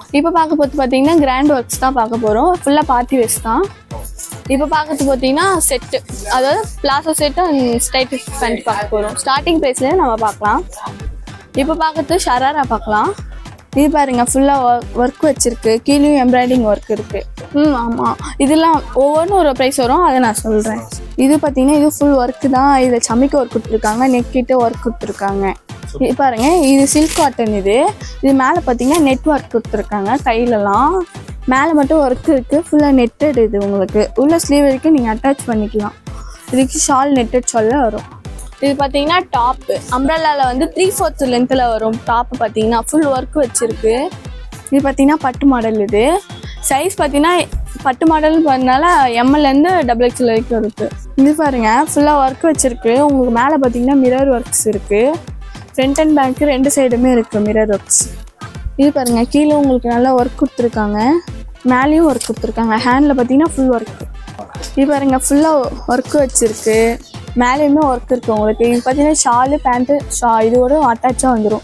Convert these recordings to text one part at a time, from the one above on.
இப்போ பார்க்க போது பார்த்தீங்கன்னா கிராண்ட் ஒர்க்ஸ் தான் பார்க்க போகிறோம் ஃபுல்லாக பார்ட்டி வேஸ் தான் இப்போ பார்க்கறது பார்த்தீங்கன்னா செட்டு அதாவது palazzo set and straight pant பார்க்க போகிறோம் ஸ்டார்டிங் ப்ரைஸ்லேயே நம்ம பார்க்கலாம் இப்போ பார்க்கறது ஷராரா பார்க்கலாம் இது பாருங்க ஃபுல்லாக ஒர்க் வச்சிருக்கு கீழேயும் எம்ப்ராய்டிங் ஒர்க் இருக்கு ம் ஆமாம் இதெல்லாம் ஒவ்வொன்றும் ஒரு ப்ரைஸ் வரும் அதை நான் சொல்கிறேன் இது பார்த்தீங்கன்னா இது ஃபுல் ஒர்க்கு தான் இதில் சமைக்க ஒர்க் கொடுத்துருக்காங்க நெக் கிட்ட ஒர்க் கொடுத்துருக்காங்க இது பாருங்க இது சில்க் காட்டன் இது இது மேலே பார்த்தீங்கன்னா நெட் ஒர்க் கொடுத்துருக்காங்க கையிலலாம் மேலே மட்டும் ஒர்க் இருக்குது ஃபுல்லாக நெட்டட் இது உங்களுக்கு உள்ள ஸ்லீவ் வரைக்கும் நீங்கள் அட்டாச் பண்ணிக்கலாம் இதுக்கு ஷால் நெட்டட் சொல்ல வரும் இது பார்த்தீங்கன்னா டாப்பு அம்ப்ரல்லாவில் வந்து த்ரீ ஃபோர்த் லென்த்தில் வரும் டாப்பு பார்த்தீங்கன்னா ஃபுல் ஒர்க் வச்சுருக்கு இது பார்த்தீங்கன்னா பட்டு மாடல் இது சைஸ் பார்த்தீங்கன்னா பட்டு மாடல் பண்ணனால எம்எல்லேருந்து டபுள் எக்ஸ்எல் வரைக்கும் இருக்குது இது பாருங்க ஃபுல்லாக ஒர்க் வச்சுருக்கு உங்களுக்கு மேலே பார்த்தீங்கன்னா மிரர் ஒர்க்ஸ் இருக்குது ஃப்ரண்ட் அண்ட் பேக்கு ரெண்டு சைடுமே இருக்குது மிரர் ஒர்க்ஸ் இது பாருங்க கீழே உங்களுக்கு நல்லா ஒர்க் கொடுத்துருக்காங்க மேலேயும் ஒர்க் கொடுத்துருக்காங்க ஹேண்டில் பார்த்தீங்கன்னா ஃபுல் ஒர்க் இது பாருங்க ஃபுல்லாக ஒர்க் வச்சிருக்கு மேலேயுமே ஒர்க் இருக்கு உங்களுக்கு இது பார்த்தீங்கன்னா ஷாலு பேண்ட்டு ஷா இதோட அட்டாச்சாக வந்துடும்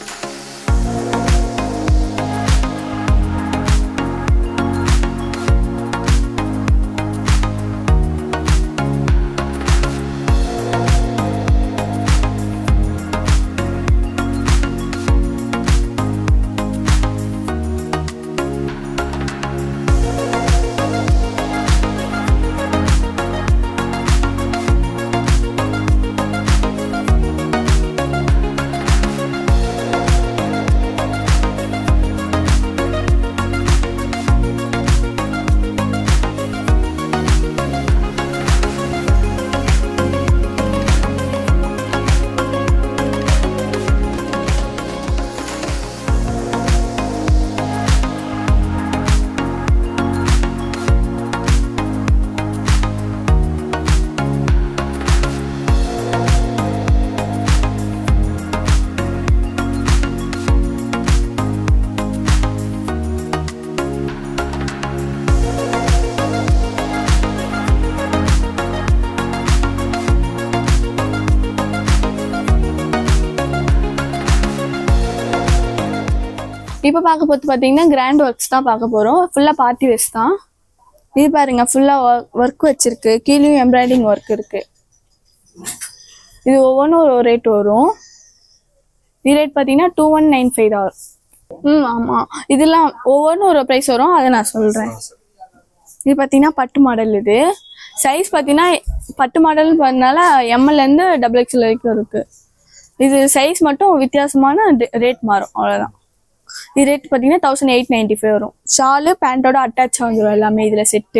இப்போ பார்க்க போது பார்த்தீங்கன்னா கிராண்ட் ஒர்க்ஸ் தான் பார்க்க போகிறோம் ஃபுல்லாக பார்ட்டி வேஸ் தான் இது பாருங்க ஃபுல்லாக ஒர்க் வச்சிருக்கு கீழேயும் எம்ப்ராய்டிங் ஒர்க் இருக்கு இது ஒவ்வொன்றும் ஒரு ரேட் வரும் இது ரேட் பார்த்தீங்கன்னா டூ ஒன் நைன் ஃபைவ் தான் வரும் ம் ஆமாம் இதெல்லாம் ஒவ்வொன்றும் ஒரு ப்ரைஸ் வரும் அதை நான் சொல்கிறேன் இது பார்த்தீங்கன்னா பட்டு மாடல் இது சைஸ் பார்த்தீங்கன்னா பட்டு மாடல் பண்ணனால எம்எல்லேருந்து டபுள் எக்ஸ்எல் வரைக்கும் இருக்குது இது சைஸ் மட்டும் வித்தியாசமான ரேட் மாறும் அவ்வளோதான் இது ரேட் பார்த்தீங்கன்னா தௌசண்ட் எயிட் நைன்டி ஃபைவ் வரும் ஷாலு பேண்ட்டோட அட்டாச் வந்துடும் எல்லாமே இதில் செட்டு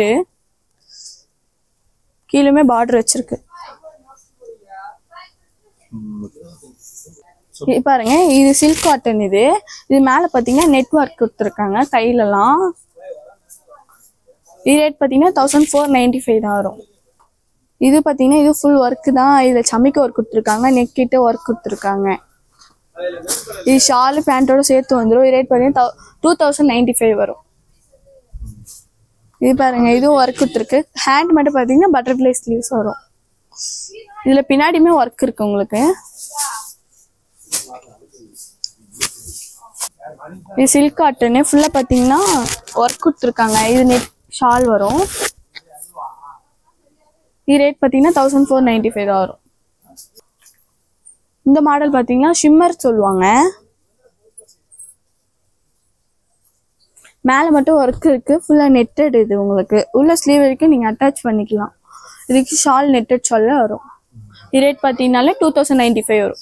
கீழுமே பார்டர் வச்சிருக்கு இது பாருங்க இது சில்க் காட்டன் இது இது மேலே பார்த்தீங்கன்னா நெட் ஒர்க் கொடுத்துருக்காங்க கையிலலாம் இது ரேட் பார்த்தீங்கன்னா தௌசண்ட் ஃபோர் நைன்டி ஃபைவ் தான் வரும் இது பார்த்தீங்கன்னா இது ஃபுல் ஒர்க்கு தான் இதில் சமைக்க ஒர்க் கொடுத்துருக்காங்க நெக் கிட்ட ஒர்க் கொடுத்துருக்காங்க இது ஷாலு பேண்ட்டோட சேர்த்து வந்துடும் இது ரேட் பார்த்தீங்கன்னா டூ தௌசண்ட் நைன்டி ஃபைவ் வரும் இது பாருங்க இதுவும் ஒர்க் கொடுத்துருக்கு ஹேண்ட் மட்டும் பார்த்தீங்கன்னா பட்டர்ஃப்ளை ஸ்லீவ்ஸ் வரும் இதில் பின்னாடியுமே ஒர்க் இருக்கு உங்களுக்கு இது சில்க் காட்டனு ஃபுல்லாக பார்த்தீங்கன்னா ஒர்க் கொடுத்துருக்காங்க இது நெட் ஷால் வரும் இது ரேட் பார்த்தீங்கன்னா தௌசண்ட் ஃபோர் நைன்டி ஃபைவ் தான் வரும் இந்த மாடல் பார்த்தீங்கன்னா ஷிம்மர் சொல்லுவாங்க மேலே மட்டும் ஒர்க் இருக்கு ஃபுல்லாக நெட்டட் இது உங்களுக்கு உள்ள ஸ்லீவ் வரைக்கும் நீங்கள் அட்டாச் பண்ணிக்கலாம் இதுக்கு ஷால் நெட்டட் சொல்ல வரும் இது ரேட் பார்த்தீங்கன்னாலே டூ தௌசண்ட் நைன்டி ஃபைவ் வரும்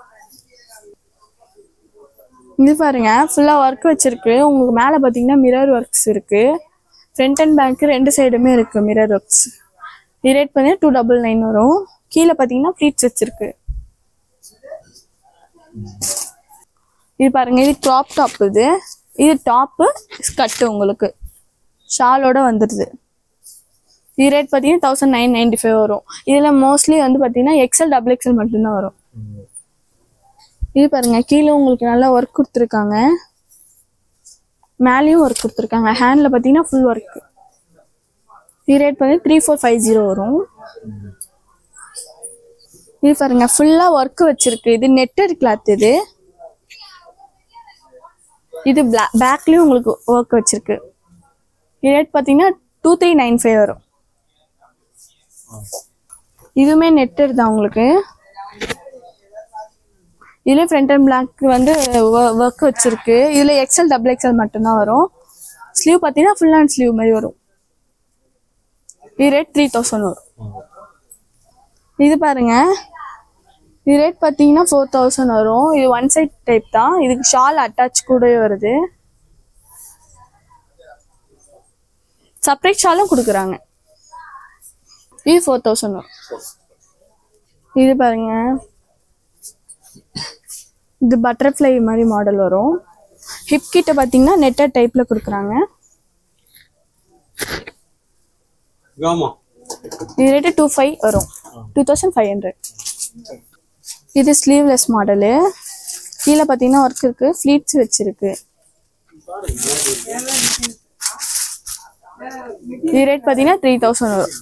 இது பாருங்க ஃபுல்லாக ஒர்க் வச்சிருக்கு உங்களுக்கு மேலே பார்த்தீங்கன்னா மிரர் ஒர்க்ஸ் இருக்கு ஃப்ரண்ட் அண்ட் பேக் ரெண்டு சைடுமே இருக்கு மிரர் ஒர்க்ஸ் இது ரேட் பார்த்தீங்கன்னா டூ டபுள் நைன் வரும் கீழே பார்த்தீங்கன்னா ஃப்ளீட்ஸ் வச்சிருக்கு இது பாருங்க இது க்ராப் டாப் இது இது டாப்பு ஸ்கட்டு உங்களுக்கு ஷாலோட வந்துடுது இது ரேட் பார்த்தீங்கன்னா தௌசண்ட் நைன் நைன்டி ஃபைவ் வரும் இதில் மோஸ்ட்லி வந்து பார்த்தீங்கன்னா எக்ஸல் டபுள் எக்ஸல் மட்டும்தான் வரும் இது பாருங்க கீழே உங்களுக்கு நல்லா ஒர்க் கொடுத்துருக்காங்க மேலேயும் ஒர்க் கொடுத்துருக்காங்க ஹேண்டில் பார்த்தீங்கன்னா ஃபுல் ஒர்க் இது ரேட் வந்து த்ரீ ஃபோர் ஃபைவ் ஜீரோ வரும் இது பாருங்க ஃபுல்லாக ஒர்க் வச்சிருக்கு இது நெட்டட் கிளாத் இது இது பேக்லேயும் உங்களுக்கு ஒர்க் வச்சிருக்கு இது ரேட் பார்த்தீங்கன்னா டூ த்ரீ நைன் ஃபைவ் வரும் இதுவுமே நெட்டர் தான் உங்களுக்கு இதுல ஃப்ரண்ட் அண்ட் பிளாக் வந்து ஒர்க் வச்சிருக்கு இதுல எக்ஸல் டபுள் எக்ஸல் மட்டும்தான் வரும் ஸ்லீவ் பார்த்தீங்கன்னா ஃபுல் ஹேண்ட் ஸ்லீவ் மாதிரி வரும் இது ரேட் த்ரீ தௌசண்ட் வரும் இது பாருங்க இது ரேட் பார்த்தீங்கன்னா ஃபோர் தௌசண்ட் வரும் இது ஒன் சைட் டைப் தான் இதுக்கு ஷால் அட்டாச் கூடவே வருது செப்பரேட் ஷாலும் கொடுக்குறாங்க இது ஃபோர் தௌசண்ட் வரும் இது பாருங்க இது பட்டர்ஃப்ளை மாதிரி மாடல் வரும் ஹிப் கிட்ட பார்த்தீங்கன்னா நெட்டட் டைப்பில் கொடுக்குறாங்க ஆமா இது ரேட்டு டூ ஃபைவ் வரும் டூ தௌசண்ட் ஃபைவ் ஹண்ட்ரட் இது ஸ்லீவ்லெஸ் மாடலு கீழே பார்த்தீங்கன்னா ஒர்க் இருக்கு ஃப்ளீட்ஸ் வச்சிருக்கு இது ரேட் பார்த்தீங்கன்னா த்ரீ தௌசண்ட் வரும்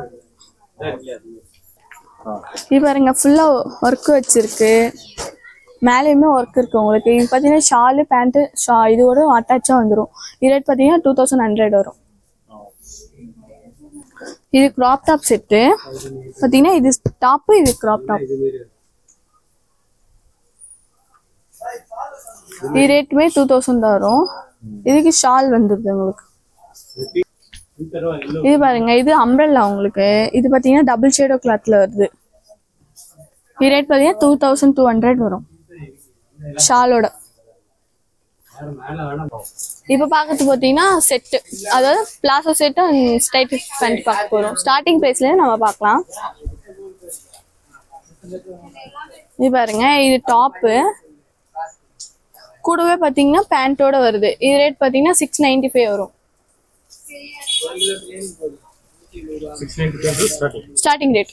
இது பாருங்க ஃபுல்லாக ஒர்க் வச்சிருக்கு மேலேயுமே ஒர்க் இருக்கு உங்களுக்கு இது பார்த்தீங்கன்னா ஷாலு பேண்ட்டு ஷா இதோட அட்டாச்சாக வந்துடும் இது ரேட் பார்த்தீங்கன்னா டூ தௌசண்ட் ஹண்ட்ரட் வரும் இது கிராப் டாப் செட்டு பார்த்தீங்கன்னா இது டாப்பு இது கிராப் டாப் இது ரேட்டுமே டூ தௌசண்ட் தான் வரும் இதுக்கு ஷால் வந்துடுது உங்களுக்கு இது பாருங்க இது அம்ப்ரெல்லா உங்களுக்கு இது பார்த்தீங்கன்னா டபுள் ஷேடோ கிளாத்ல வருது இது ரேட் பார்த்தீங்கன்னா டூ தௌசண்ட் டூ ஹண்ட்ரட் வரும் ஷாலோட இப்போ பார்க்கறது பார்த்தீங்கன்னா செட்டு அதாவது பிளாசோ செட்டு ஸ்டைட் பேண்ட் பார்க்க போகிறோம் ஸ்டார்டிங் ப்ரைஸ்லேயே நம்ம பார்க்கலாம் இது பாருங்க இது டாப்பு கூடவே பார்த்தீங்கன்னா பேண்ட்டோட வருது இது ரேட் பார்த்தீங்கன்னா சிக்ஸ் நைன்டி ஃபைவ் வரும் ஸ்டார்டிங் ரேட்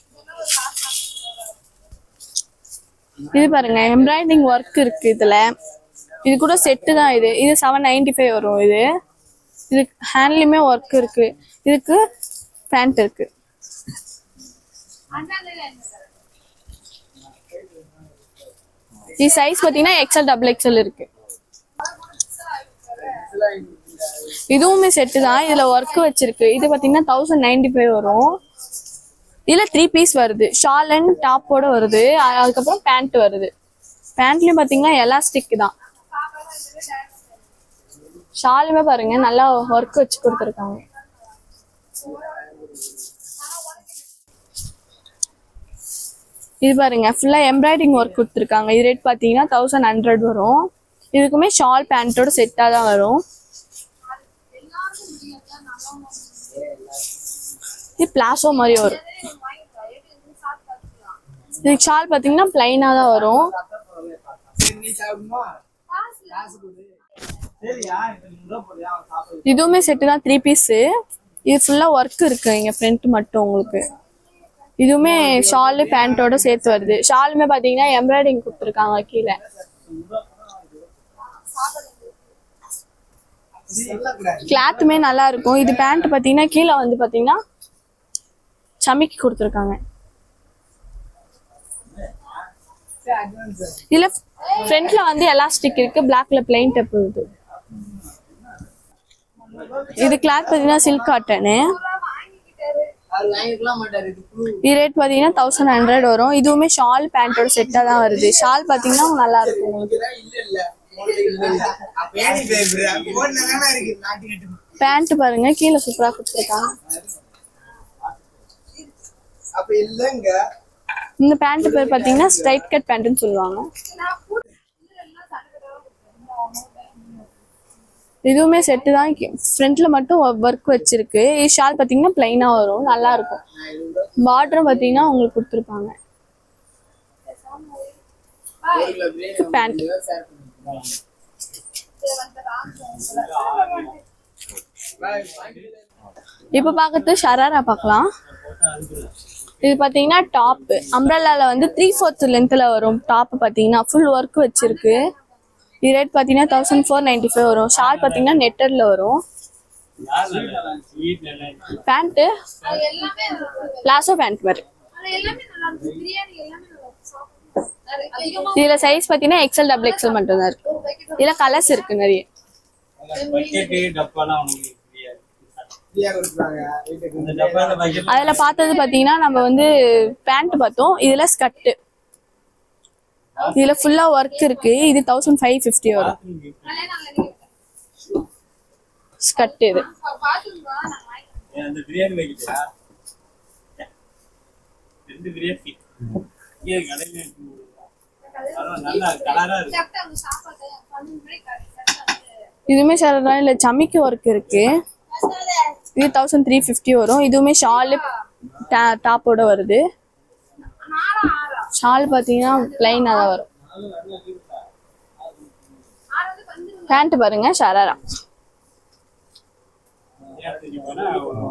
இது பாருங்க எம்ப்ராய்டிங் ஒர்க் இருக்கு இதுல இது கூட செட்டு தான் இது இது செவன் நைன்டி ஃபைவ் வரும் இது இது ஹேண்ட்லயுமே ஒர்க் இருக்கு இதுக்கு பேண்ட் இருக்கு இது சைஸ் பார்த்தீங்கன்னா எக்ஸல் டபுள் எக்ஸல் இருக்கு இதுவுமே செட்டு தான் இதுல ஒர்க் வச்சிருக்கு இது பாத்தீங்கன்னா தௌசண்ட் நைன்டி ஃபைவ் வரும் இதுல த்ரீ பீஸ் வருது ஷால் அண்ட் டாப்போட வருது அ- அதுக்கப்புறம் பேண்ட் வருது பேண்ட்லயும் பாத்தீங்கன்னா எலாஸ்டிக் தான் ஷாலுமே பாருங்க நல்லா ஒர்க் வச்சு கொடுத்துருக்காங்க இது பாருங்க ஃபுல்லா எம்ப்ராய்டிங் ஒர்க் கொடுத்துருக்காங்க இது ரேட் பாத்தீங்கன்னா தௌசண்ட் ஹண்ட்ரட் வரும் இதுக்குமே ஷால் பேண்ட்டோட செட்டாக தான் வரும் இது பிளாசோ மாதிரி வரும் இதுக்கு ஷால் பார்த்தீங்கன்னா பிளைனாக தான் வரும் இதுவுமே செட்டு தான் த்ரீ பீஸு இது ஃபுல்லாக ஒர்க் இருக்கு இங்கே ஃப்ரண்ட் மட்டும் உங்களுக்கு இதுவுமே ஷாலு பேண்ட்டோட சேர்த்து வருது ஷாலுமே பார்த்தீங்கன்னா எம்ப்ராய்டிங் கொடுத்துருக்காங்க கீழே கிளாத்துமே நல்லா இருக்கும் இது பேண்ட் பார்த்தீங்கன்னா கீழே வந்து பார்த்தீங்கன்னா சமிக்கி கொடுத்துருக்காங்க இதுல ஃப்ரண்ட்ல வந்து எலாஸ்டிக் இருக்கு பிளாக்ல பிளைன் டெப் இருக்கு இது கிளாத் பார்த்தீங்கன்னா சில்க் காட்டனு இது ரேட் பார்த்தீங்கன்னா தௌசண்ட் ஹண்ட்ரட் வரும் இதுவுமே ஷால் பேண்ட்டோட செட்டாக தான் வருது ஷால் பார்த்தீங்கன்னா நல்லா இருக்கும் உங்களுக்கு பேண்ட் பாருங்க கீழே சூப்பரா கொடுத்துருக்காங்க அப்ப இல்லங்க இந்த பேண்ட் பேர் பார்த்தீங்கன்னா ஸ்ட்ரைட் கட் பேண்ட்னு சொல்லுவாங்க இதுவுமே செட்டு தான் ஃப்ரண்ட்ல மட்டும் ஒர்க் வச்சிருக்கு இது ஷால் பார்த்தீங்கன்னா பிளைனா வரும் நல்லா இருக்கும் பார்டரும் பார்த்தீங்கன்னா உங்களுக்கு கொடுத்துருப்பாங்க பேண்ட் இப்போ பார்க்கறது ஷராரா பார்க்கலாம் இது பார்த்தீங்கன்னா டாப் அம்ப்ரல்லால வந்து த்ரீ ஃபோர்த் லென்த்தில் வரும் டாப் பார்த்தீங்கன்னா ஃபுல் ஒர்க் வச்சிருக்கு இது ரேட் பார்த்தீங்கன்னா தௌசண்ட் ஃபோர் நைன்டி ஃபைவ் வரும் ஷால் பார்த்தீங்கன்னா நெட்டரில் வரும் பேண்ட்டு பிளாசோ பேண்ட் மாதிரி இதில் சைஸ் பார்த்தீங்கன்னா எக்ஸல் டபுள் எக்ஸல் மட்டும்தான் இருக்கு இதில் கலர்ஸ் இருக்கு நிறைய பக்கெட்டு டப்பாலாம் உனக்கு ஃப்ரீயா ஃப்ரீயா கொடுக்குறாங்க வீட்டுக்கு இந்த டப்பால பக்கெட் அதில் பார்த்தது பார்த்தீங்கன்னா நம்ம வந்து பேண்ட் பார்த்தோம் இதில் ஸ்கர்ட்டு இதில் ஃபுல்லாக ஒர்க் இருக்கு இது தௌசண்ட் ஃபைவ் ஃபிஃப்டி வரும் ஸ்கர்ட் இது அந்த பிரியாணி வைக்கிட்டா ரெண்டு பிரியாணி இங்கே கடையில இருக்கு. பரவாயில்ல, நல்லா கலரா இருக்கு இதுவுமே சார் இல்லை சமிக்கு ஒர்க் இருக்கு இது தௌசண்ட் த்ரீ ஃபிஃப்டி வரும் இதுவுமே ஷாலு டாப்போட வருது ஷால் பார்த்தீங்கன்னா பிளைனாக தான் வரும் பேண்ட் பாருங்க ஷராரா ஏன் போனா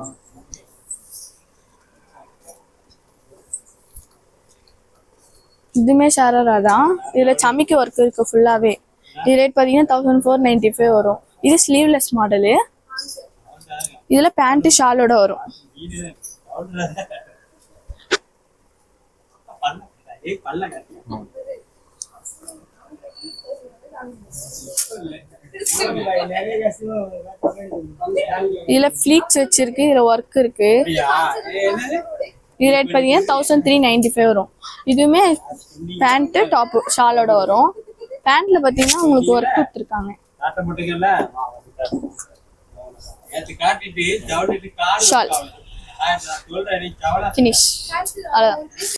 இதுவுமே ஷராரா தான் இதில் சமிக்கு ஒர்க் இருக்கு ஃபுல்லாகவே இது ரேட் பார்த்தீங்கன்னா தௌசண்ட் ஃபோர் நைன்டி ஃபைவ் வரும் இது ஸ்லீவ்லெஸ் மாடலு இதில் பேண்ட்டு ஷாலோட வரும் இது powder. பல்ல ஏய் பல்ல கட்டி நிறைய கஷ்டம் இதில் ஃப்ளீக்ஸ் வச்சிருக்கு இதில் ஒர்க் இருக்கு அப்படியா ஏய், என்னது இது ரேட் பார்த்தீங்கன்னா தௌசண்ட் த்ரீ நைன்டி ஃபைவ் வரும் இதுவுமே பேண்ட்டு டாப்பு ஷாலோட வரும் பேண்ட்ல பார்த்தீங்கன்னா உங்களுக்கு ஒர்க் கொடுத்துருக்காங்க காட்ட மாட்டீங்கல்ல நேற்று காட்டிட்டு ஜவுளிட்டு காடு Shawl. சொல்றேன் நீ ஜவளை ஃபினிஷ் அவ்வளோதான்